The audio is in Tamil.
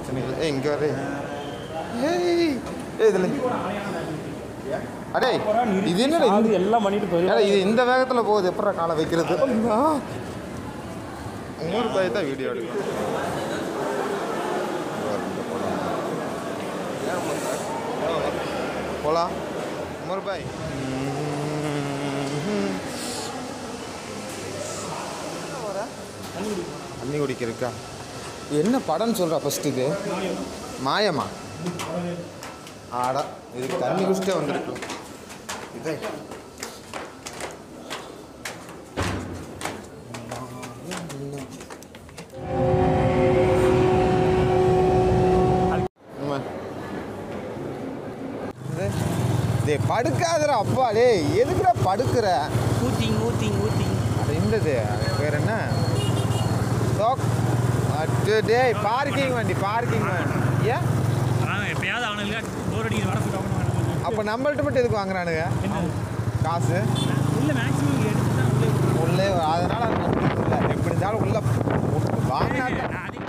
பிரச்சனை ஏய் இங்கே வர ஏய் இதில் அடே இது என்னடா அது இந்த- எல்லாம் பண்ணிட்டு ஏடா, போயிடும் இது இந்த வேகத்தில் போகுது எப்படா காலை வைக்கிறது இன்னொரு பாய் தான் வீடியோ எடுக்கும் போலாம் இன்னொரு பாய் தண்ணி குடிக்க இருக்கா என்ன படம்னு சொல்கிறா ஃபஸ்ட்டு இது மாயமா ஆடா இதுக்கு தண்ணி குடிச்சிட்டே வந்திருக்கு இதே ஆமா. இது, டேய் படுக்காதடா அப்பா டேய் எதுக்குடா படுக்கிற ஊத்திங் ஊத்திங் ஊத்திங் அது இந்தது அது பேர் என்ன டோக் அட்டு டேய் பார்க்கிங் வண்டி பார்க்கிங் வண்டி ஏன் ஆனால் எப்பயாவது அவனுக்கு போர் அடிக்கிற வர சொல்லுவாங்க அப்போ நம்மள்ட்ட மட்டும் எதுக்கு வாங்குறானுங்க காசு இல்லை மேக்ஸிமம் எடுத்து தான் உள்ளே விடுறாங்க. உள்ளே அதனால அது நஷ்டம் இல்லை எப்படி இருந்தாலும் உள்ள வாங்கினா அதிக